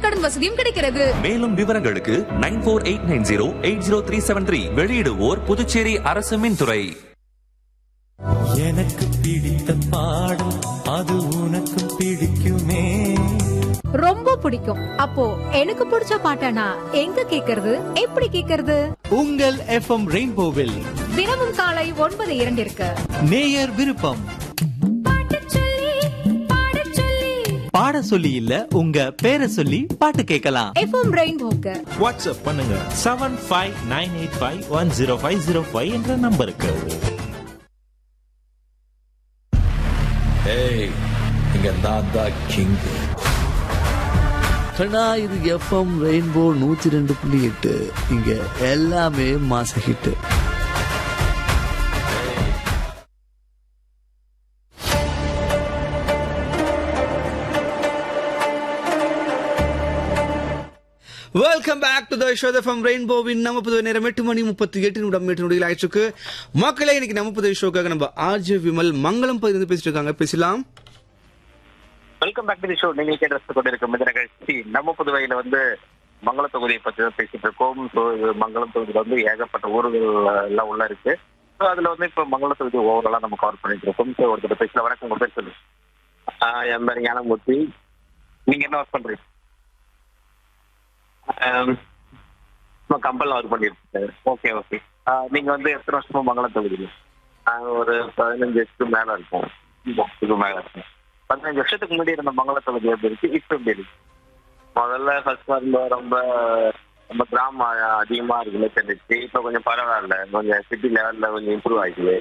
கடன் வசதியும் கிடைக்கிறது மேலும் விவரங்களுக்கு nine four eight nine zero eight zero three seven three வெளியிடுவோர் புதுச்சேரி அரசு மின்துறை எனக்கு பிடித்த பாடம் அது உனக்கு பிடிக்குமே ரொம்ப பிடிக்கும் அப்போ எனக்கு பிடிச்ச பாட்டனா எங்க கேக்குறது எப்படி கேக்குறது உங்கள் எஃப்எம் ரெயின்போவில் தினமும் காலை ஒன்பது இரண்டிற்கு நேயர் விருப்பம் பாடச் சொல்லி, பாடச் சொல்லி. பாட சொல்லி இல்ல உங்க பேரை சொல்லி பாட்டு கேட்கலாம் எஃப்எம் ரெயின்போக்கு வாட்ஸ்அப் பண்ணுங்க seven five nine eight five one zero five zero five என்ற நம்பருக்கு ஏய் இங்க நான் தான் கிங் கண்ணா இது எஃப்எம் ரெயின்போ நூத்தி ரெண்டு புள்ளி எட்டு இங்க எல்லாமே மாச hit welcome back to the show from ரெயின்போவின் நம்ம புதுவை நேரம் எட்டு மணி முப்பத்தி எட்டு நிமிடம் எட்டு நொடிகள் ஆயிடுச்சு மக்களே இன்னைக்கு நம்ம புதுவை ஷோக்காக நம்ம ஆர்ஜே விமல் மங்களம் பகுதி பேசிட்டு இருக்காங்க பேசலாம் welcome back to the show நீங்கள் கேட்டு ரசித்துக் கொண்டிருக்கும் இந்த நிகழ்ச்சி நம்ம புதுவையில வந்து மங்கள தொகுதியை பத்தி தான் பேசிட்டு இருக்கோம் ஸோ இது மங்களம் தொகுதியில வந்து ஏகப்பட்ட ஊர்கள் எல்லாம் உள்ள இருக்கு ஸோ அதுல வந்து இப்போ மங்கள தொகுதி ஓவராலா நம்ம கவர் பண்ணிட்டு இருக்கோம் ஸோ ஒருத்தர் பேசல வணக்கம் உங்க பேர் சொல்லு ஆஹ் என் பேர் ஞானமூர்த்தி நீங்க என்ன ஒர்க் பண்றீங்க கம்பெனில் ஒர்க் பண்ணிட்டு ஓகே ஓகே நீங்க வந்து எத்தனை வருஷமா மங்களம் தொகுதியில் நாங்க ஒரு பதினஞ்சு வருஷத்துக்கு மேல இருக்கோம் இதுக்கு மேல இருக்கோம் பதினஞ்சு வருஷத்துக்கு முன்னாடி இருந்த மங்கள தொகுதி எப்படி இருக்கு இப்போ எப்படி இருக்கு முதல்ல ஃபர்ஸ்ட் வந்து ரொம்ப ரொம்ப கிராமம் அதிகமா இருக்குன்னு தெரிஞ்சிச்சு இப்போ கொஞ்சம் பரவாயில்ல கொஞ்சம் சிட்டி லெவல்ல கொஞ்சம் இம்ப்ரூவ் ஆகிக்குது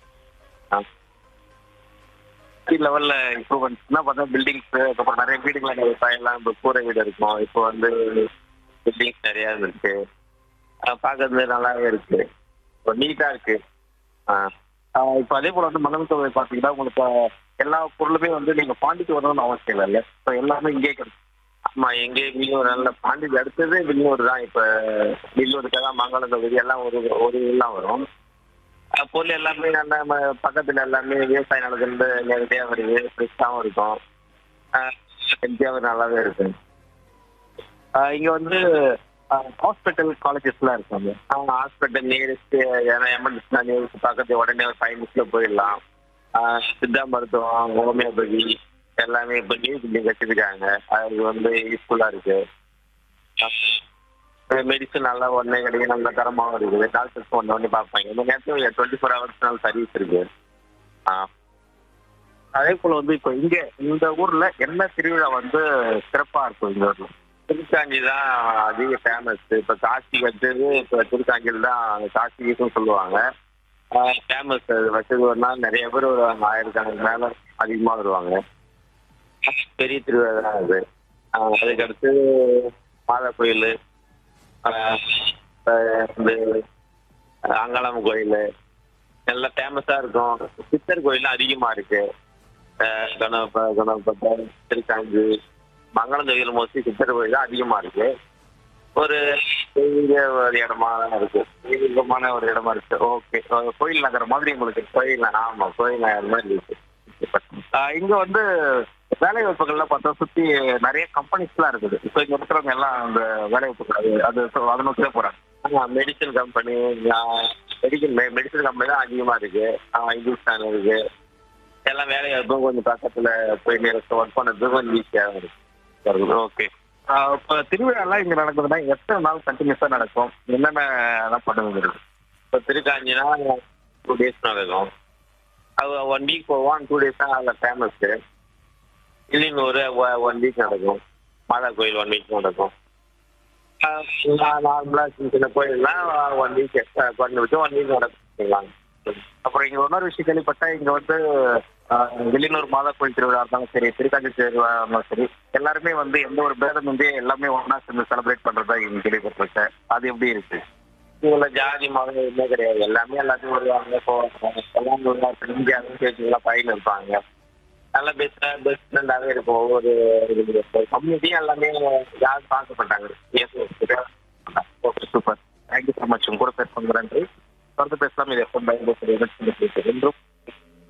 சிட்டி லெவல்ல இம்ப்ரூவ்மெண்ட்ஸ்னா பார்த்தா பில்டிங்ஸ் அப்புறம் நிறைய வீடுகளை நிறைய எல்லாம் இப்போ கூரை வீடு இருக்கும் இப்போ வந்து பில்டிங்ஸ் நிறைய இருக்கு அஹ் பார்க்கறது நல்லாவே இருக்கு இப்போ நீட்டா இருக்கு ஆஹ் ஆஹ் இப்போ அதே போல வந்து மணல் தொகை பார்த்தீங்கன்னா உங்களுக்கு எல்லா பொருளுமே வந்து நீங்க பாண்டிக்கு வரணும்னு அவசியம் இல்லை இப்போ எல்லாமே இங்கே கிடைக்கும் ஆமா எங்கே வில்லியூர் நல்ல பாண்டிக்கு அடுத்தது வில்லியூர் தான் இப்போ வில்லியூருக்கு தான் மங்களம் தொகுதி எல்லாம் ஒரு ஒரு எல்லாம் வரும் அஹ் பொருள் எல்லாமே நல்ல நம்ம பக்கத்துல எல்லாமே விவசாய நிலத்துல நேரடியாக வருது ஃப்ரெஷ்ஷாகவும் இருக்கும் ஹெல்த்தியாகவும் நல்லாவே இருக்கு ஆஹ் இங்க வந்து ஹாஸ்பிட்டல் காலேஜஸ்லாம் இருக்காங்க அவங்க ஹாஸ்பிட்டல் நியரஸ்ட் ஏன்னா எமர்ஜென்சினா நியரஸ்ட் பக்கத்து உடனே ஒரு ஃபைவ் மினிட்ஸ்ல போயிடலாம் ஆஹ் சித்தா மருத்துவம் ஹோமியோபதி எல்லாமே இப்போ நியூ பில்டிங் கட்டிருக்காங்க அது வந்து யூஸ்ஃபுல்லா இருக்கு மெடிசன் நல்லா உடனே கிடைக்கும் நல்ல தரமாகவும் இருக்குது டாக்டர்ஸ் ஒன்று ஒன்று பார்ப்பாங்க இந்த நேரத்தில் டுவெண்ட்டி ஃபோர் ஹவர்ஸ் நாள் சர்வீஸ் இருக்கு ஆ அதே போல வந்து இப்போ இங்க இந்த ஊர்ல என்ன திருவிழா வந்து சிறப்பா இருக்கும் இந்த ஊர்ல திருக்காஞ்சி தான் அதிக ஃபேமஸ் இப்போ காசி வச்சது இப்போ திருக்காஞ்சியில் தான் காசிக்கும் சொல்லுவாங்க ஃபேமஸ் அது வச்சது ஒரு நாள் நிறைய பேர் வருவாங்க ஆயிரக்கணக்கு மேல அதிகமாக வருவாங்க பெரிய திருவிழா தான் அது ஆஹ் அதுக்கடுத்து மாதா கோயில் இந்த அங்காளம் கோயில் எல்லாம் ஃபேமஸா இருக்கும் சித்தர் கோயில் அதிகமா இருக்கு ஆஹ் கணப கணபதர் திருக்காஞ்சி மங்களம் கோயில் மோஸ்ட்லி சித்தர் கோயில் தான் அதிகமா இருக்கு ஒரு பெரிய ஒரு இடமா தான் இருக்கு தெய்வீகமான ஒரு இடமா இருக்கு ஓகே கோயில் நகர் மாதிரி உங்களுக்கு கோயில் ஆமா கோயில் நகர் மாதிரி இருக்கு ஆஹ் இங்க வந்து வேலை வாய்ப்புகள்லாம் பார்த்தா சுத்தி நிறைய கம்பெனிஸ் எல்லாம் இருக்குது இப்போ இங்க இருக்கிறவங்க எல்லாம் அந்த வேலை வாய்ப்புகள் அது அது so அதை நோக்கி தான் போறாங்க medicine company medical medicine company தான் அதிகமா இருக்கு இந்துஸ்தான் இருக்கு எல்லாம் வேலை வாய்ப்பும் கொஞ்சம் பக்கத்துல போய் நேரத்தை ஒர்க் பண்ணது கொஞ்சம் ஈஸியாக இருக்கு ஓகே இப்போ திருவிழாலாம் இங்க நடக்குதுன்னா எத்தனை நாள் கண்டினியூஸா நடக்கும் என்னென்ன எல்லாம் பண்ணுங்க இப்போ திருக்காஞ்சினா டூ டேஸ் நடக்கும் அது ஒன் வீக் போவோம் டூ டேஸ் தான் அதில் ஃபேமஸ்ஸு இல்லைன்னு ஒரு ஒன் வீக் நடக்கும் மாதா கோயில் ஒன் வீக் நடக்கும் நார்மலாக சின்ன சின்ன கோயில்லாம் ஒன் வீக் எக்ஸ்ட்ரா குறைஞ்ச வச்சு ஒன் வீக் நடக்கும் அப்புறம் இங்க இன்னொரு விஷயம் கேள்விப்பட்டா இங்க வந்து ஆஹ், வெளியூர் மாதா கோயில் திருவிழா இருந்தாலும் சரி திருக்காஞ்சி திருவிழா இருந்தாலும் சரி எல்லாருமே வந்து எந்த ஒரு பேதம் வந்து எல்லாமே ஒண்ணா சேர்ந்து செலிப்ரேட் பண்றதா இங்க கேள்விப்பட்டிருக்கேன் அது எப்படி இருக்கு இதுல ஜாதி மதம் எதுவுமே கிடையாது எல்லாமே எல்லாத்தையும் வருவாங்க போவாங்க எல்லாம் ஒரு இந்தியாவும் சேர்த்துலாம் பயில இருப்பாங்க நல்ல பெஸ்டா பெஸ்ட் ஃப்ரெண்டாவே இருக்கும் ஒவ்வொரு கம்யூனிட்டியும் எல்லாமே யாரும் பார்க்கப்பட்டாங்க okay super thank you so much உங்க கூட பேச நன்றி தொடர்ந்து பேசலாம் இது எப்போ பயன்படுத்துறது என்றும்